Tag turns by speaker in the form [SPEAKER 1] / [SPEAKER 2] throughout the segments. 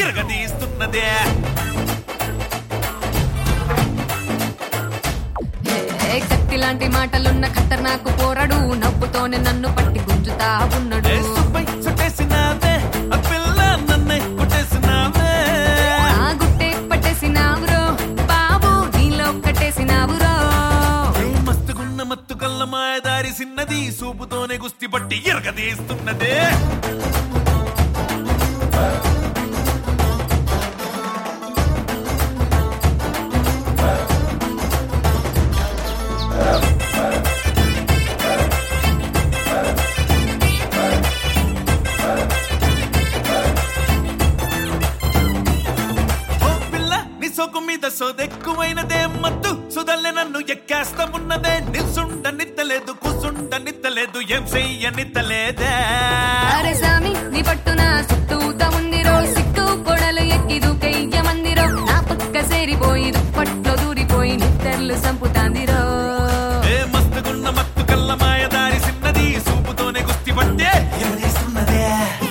[SPEAKER 1] ఇరగదీస్తున్నదే
[SPEAKER 2] ఏ కత్తి లాంటి మాటలున్న ఖతర్నాకు పోరడు నవ్వుతోనే నన్ను పట్టి గుంజుతా ఉన్నాడు
[SPEAKER 1] ఏ సుబ్బై చుట్టేసినావే ఆ పిల్ల నన్నే కొట్టేసినావే
[SPEAKER 2] ఆ గుట్టే పట్టేసినావురో బాబు నీలో కట్టేసినావురో
[SPEAKER 1] ఏ మస్తుగున్న మత్తు కల్ల మాయదారి సిన్నది సూపుతోనే గుస్తి పట్టి ఇరగదీస్తున్నదే ఓ పిల్ల నీ సోకు మీద సోదెక్కువైనదే మత్తు సుదల్లె నన్ను ఎక్కేస్తామున్నదే నిల్సుండ నిత్తలేదు కూసుండ నిత్తలేదు ఏం చెయ్య నిత్తలేదే
[SPEAKER 2] అరే సామి నీ పట్టున సుట్టూత ఉందిరో సిక్కు కొడలు ఎక్కి దూకయ్య మందిరో నా పక్క సేరిపోయి దుప్పట్లో దూరిపోయి నిద్దర్లు సంపుతాందిరో
[SPEAKER 1] ఏ మస్తుగున్న మత్తు కల్ల మాయదారి సిన్నది సూపుతోనే గుస్తి పట్టే ఇరగదీస్తున్నదే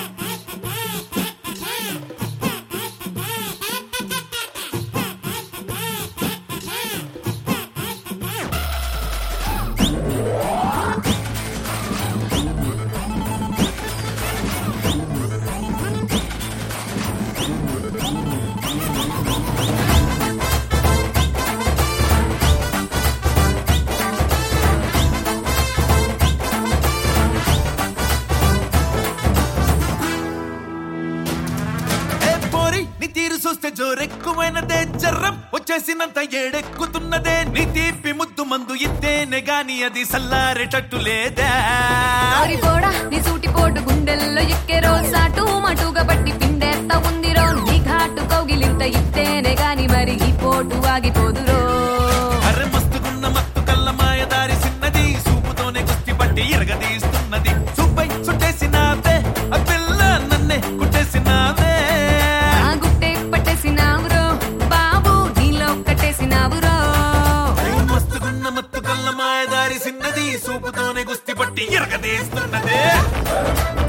[SPEAKER 1] ఏ పోరి నీ తీరు చూస్తే జోరెక్కువైనదే జర్రం వచ్చేసినంత ఏడెక్కుతున్నదే నీ తీపి ముద్దు మందు ఇద్దేనే గాని అది సల్లారేటట్టు లేదా
[SPEAKER 2] ఆరి పోడా నీ సూటి పోటు గుండెల్లో ఎక్కెరో సాటు మటుగా పట్టి పిండేస్తా ఉందిరో నీ ఘాటు కౌగిలింత ఇత్తేనే గాని మరి ఈ పోటు ఆగిపోదురో
[SPEAKER 1] అరె మస్తుగున్న మత్తు కల్ల మాయదారి సిన్నది సూపుతోనే గుస్తి పట్టి ఇరగదీస్తున్నది సూపై చుట్టేసినావే ఆ పిల్ల నన్నే కుట్టేసినావే
[SPEAKER 2] ఆ గుట్టే పట్టేసినావురో బాబు నీలో కట్టేసినావురో
[SPEAKER 1] అరే మస్తుగున్న మత్తు కల్ల మాయదారి సిన్నది సూపుతోనే గుస్తి పట్టి ఇరగదీస్తున్నదే